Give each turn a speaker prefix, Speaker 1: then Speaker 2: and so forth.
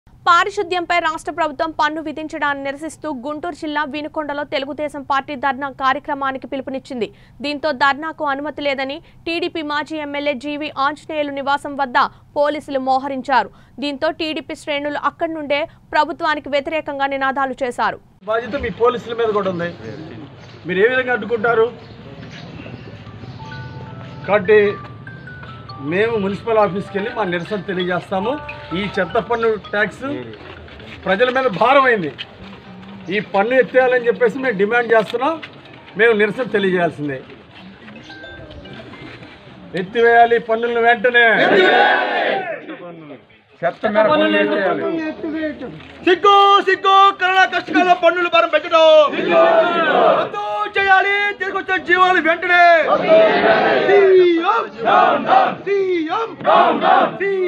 Speaker 1: పారిశుద్ధ్యంపై రాష్ట్ర ప్రభుత్వం పన్ను విధించడాన్ని నిరసిస్తూ గుంటూరు జిల్లా వినుకొండలో తెలుగుదేశం పార్టీ ధర్నా కార్యక్రమానికి పిలుపునిచ్చింది దీంతో ధర్నాకు అనుమతి లేదని టీడీపీ మాజీ ఎమ్మెల్యే జీవి ఆంజనేయులు నివాసం వద్ద పోలీసులు మోహరించారు దీంతో టీడీపీ శ్రేణులు అక్కడి నుండే ప్రభుత్వానికి వ్యతిరేకంగా నినాదాలు చేశారు
Speaker 2: బాధ్యత మీ పోలీసుల మీద కూడా ఉంది మీరు ఏ విధంగా అడ్డుకుంటారు కాబట్టి మేము మున్సిపల్ ఆఫీస్కి వెళ్ళి మా నిరసన తెలియజేస్తాము ఈ చెత్త పన్ను ట్యాక్స్ ప్రజల మీద భారం అయింది ఈ పన్ను ఎత్తేయాలని చెప్పేసి మేము డిమాండ్ చేస్తున్నాం మేము నిరసన తెలియజేయాల్సిందే ఎత్తివేయాలి పన్నులను వెంటనే చెత్త మీద పన్నులు ఎత్తేయాలి
Speaker 3: సిగ్గు సిగ్గు కరోనా కష్టకాల పన్నులు భారం పెట్టడం రద్దు చేయాలి తీసుకొచ్చే జీవాలు వెంటనే సీఎం సీఎం